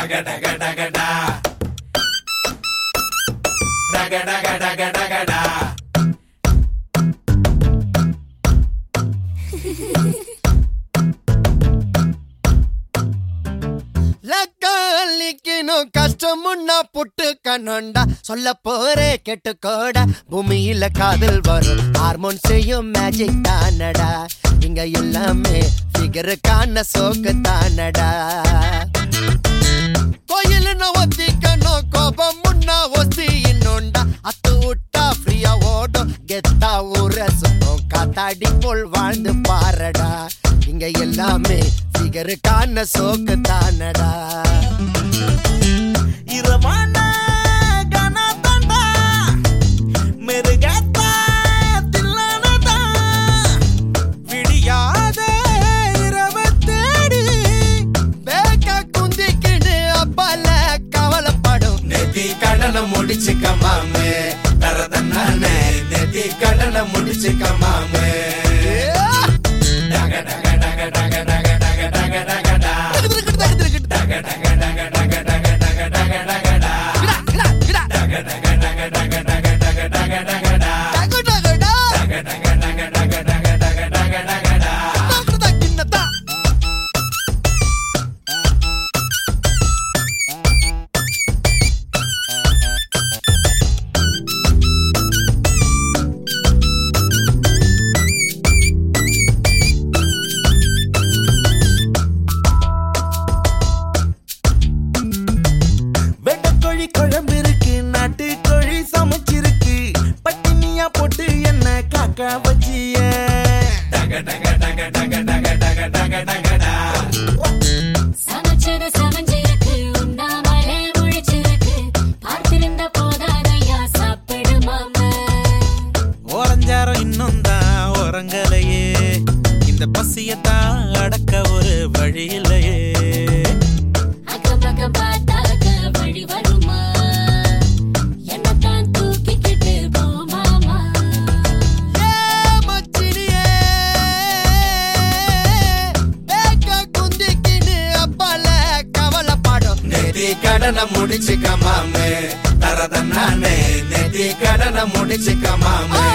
டக டக டகடா டக டக டக டகடா லக்காலிக்கணும் கஷ்டமுன்னா புட்டு கண்ணோண்டா சொல்ல போறே கெட்டுக்கோடா பூமியில காதல் வரும் ஹார்மோன் செய்யும் மேஜிக் தானடா இங்க எல்லாமே ஃபிகருக்கான சோக்கு தானடா கோயிலுன்னா ஒத்திக்கணும் கோபம் முன்னா ஒத்தி இன்னொண்டா அத்து விட்டா ஃப்ரீயா ஓடும் கெத்தா ஊர சுத்தம் காத்தாடி போல் வாழ்ந்து பாரடா இங்க எல்லாமே ஃபிகருக்கான சோக்கு தானடா இரவான கனதண்டா மெருகத்தா தில்லானதா விடியாத இரவு தேடி பேக்க குந்திக்கிட்டு அப்பால கவலைப்படும் நெத்தி கடனை முடிச்சுக்க மாமே தரதன்னானே நெத்தி கடனை முடிச்சுக்க மாமே டக டக டக டக டக டக டக டகடா டக டக டக டக டக டக டக டகடா டக டக டக டக டக டக டக டகடா டக டக டக டக டக டக டக டகடா வெட்டக்கோழி குழம்பு இருக்கு நாட்டு கோழி சமைச்சிருக்கு பட்டினியா போட்டு என்ன காக்க வச்சிய டக டக டக டக டக டக டக டகடா சமைச்சது சமைஞ்சிருக்கு உண்ணாமலே முழிச்சிருக்கு பார்த்திருந்த போதாதையா சாப்பிடு மாமா ஓரஞ்சாரம் இன்னும் தான் உறங்கலையே இந்த பசியத்தான் அடக்க ஒரு வழி இல்லையே அக்கம் பக்கம் பார்த்தாக்க வழி வருமா என்னத்தான் தூக்கிக்கிட்டு போ மாமா நெத்தி கடனை முடிச்சுக்க மாமே தரதன்னானே நெத்தி கடனை முடிச்சுக்க மாமே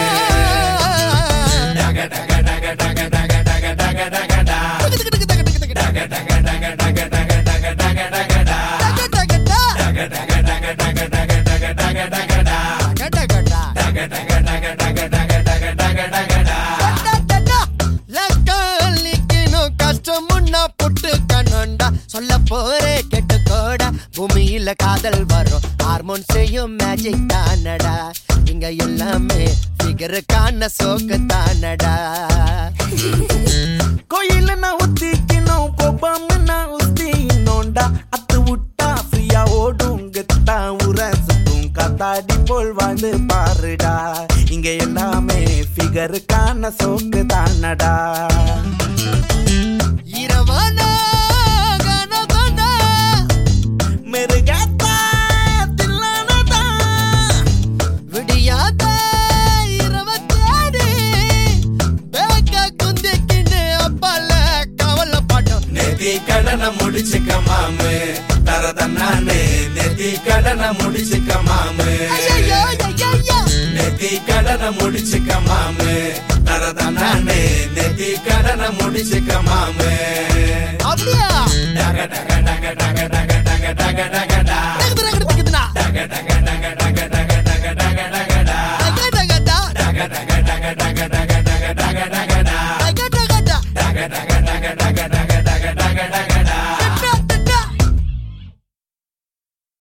டக டக டக டக டக டக டக டகடா டக டக டக டக டக டக டக டகடா டக டக டக டக டக டக டக டகடா டக டக டக டக டக டக டக டகடா கஷ்டமுன்னா புட்டு கண்ணோண்டா சொல்ல போறே கெட்டுக்கோடா பூமியில காதல் வரும் ஹார்மோன் செய்யும் மேஜிக் தானடா இங்க எல்லாமே ஃபிகருக்கான சோக்கு தானடா கோயில நான் ஊத்திக்கணும் கோபம் நான் ஊத்தினோண்டா அத்து விட்டா ஃப்ரீயா ஓடும் கெத்தா உர சுத்தும் காத்தாடி போல் வாழ்ந்து பாருடா இங்க எல்லாமே ஃபிகருக்கான சோக்கு தானடா இரவான கனகண்டா மெருகத்தா தில்லானதா விடியாத இருபத்தேழு பேக்க குந்திக்கின்னு அப்பால கவலைப்படும் நெத்தி கடனை முடிச்சுக்க மாமே தரதன்னானே நெத்தி கடனை முடிச்சுக்க மாமே ஐயையோ, ஐயையோ. நெத்தி கடனை முடிச்சுக்க மாமே தரதன்னானே நெத்தி கடனை முடிச்சுக்க மாமே அப்படியா டக டக